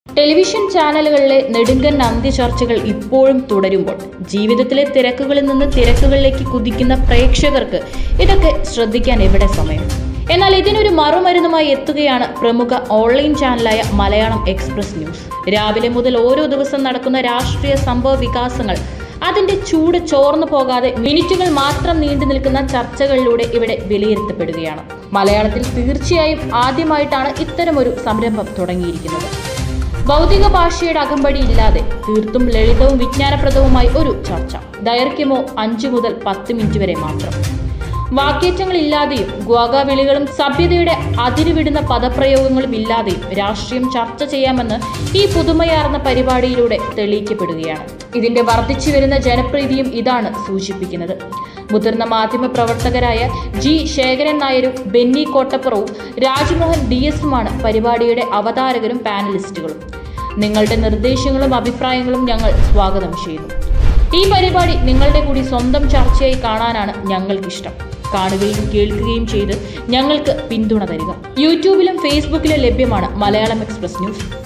television ചാനലുകളിലെ നെടുങ്കൻ അന്ത്യചർച്ചകൾ ഇപ്പോഴും തുടരുമ്പോൾ ജീവിതത്തിലെ തിരക്കുകളിൽ നിന്ന് തിരക്കുകളിലേക്ക് കുതിക്കുന്ന പ്രേക്ഷകർക്ക് ഇതൊക്കെ ശ്രദ്ധിക്കാൻ എവിടെ സമയം എന്നാൽ ഇതിനൊരു മറുമരുന്നുമായി എത്തുകയാണ് പ്രമുഖ ഓൺലൈൻ ചാനലായ മലയാളം എക്സ്പ്രസ് ന്യൂസ് രാവിലെ മുതൽ ഓരോ ദിവസം നടക്കുന്ന രാഷ്ട്രീയ സംഭവ വികാസങ്ങൾ അതിന്റെ ചൂട് ചോർന്നു പോകാതെ മിനിറ്റുകൾ മാത്രം നീണ്ടു നിൽക്കുന്ന ചർച്ചകളിലൂടെ ഇവിടെ വിലയിരുത്തപ്പെടുകയാണ് മലയാളത്തിൽ തീർച്ചയായും ആദ്യമായിട്ടാണ് ഇത്തരമൊരു സംരംഭം തുടങ്ങിയിരിക്കുന്നത് ഭൗതിക ഭാഷയുടെ അകമ്പടി ഇല്ലാതെ തീർത്തും ലളിതവും വിജ്ഞാനപ്രദവുമായി ഒരു ചർച്ച ദൈർഘ്യമോ അഞ്ചു മുതൽ പത്ത് മിനിറ്റ് വരെ മാത്രം വാക്കേറ്റങ്ങളില്ലാതെയും ഗ്വാഗാവിളികളും സഭ്യതയുടെ അതിരുവിടുന്ന പദപ്രയോഗങ്ങളും ഇല്ലാതെയും രാഷ്ട്രീയം ചർച്ച ചെയ്യാമെന്ന് ഈ പുതുമയാർന്ന പരിപാടിയിലൂടെ തെളിയിക്കപ്പെടുകയാണ് ഇതിന്റെ വർദ്ധിച്ചു വരുന്ന ജനപ്രീതിയും ഇതാണ് സൂചിപ്പിക്കുന്നത് മുതിർന്ന മാധ്യമ പ്രവർത്തകരായ ജി ശേഖരൻ നായരും ബെന്നി കോട്ടപ്പുറവും രാജ്മോഹൻ ഡി എസുമാണ് പരിപാടിയുടെ അവതാരകരും പാനലിസ്റ്റുകളും നിങ്ങളുടെ നിർദ്ദേശങ്ങളും അഭിപ്രായങ്ങളും ഞങ്ങൾ സ്വാഗതം ചെയ്യുന്നു ഈ പരിപാടി നിങ്ങളുടെ കൂടി സ്വന്തം ചർച്ചയായി കാണാനാണ് ഞങ്ങൾക്കിഷ്ടം കാണുകയും കേൾക്കുകയും ചെയ്ത് ഞങ്ങൾക്ക് പിന്തുണ തരിക യൂട്യൂബിലും ഫേസ്ബുക്കിലും ലഭ്യമാണ് മലയാളം എക്സ്പ്രസ് ന്യൂസ്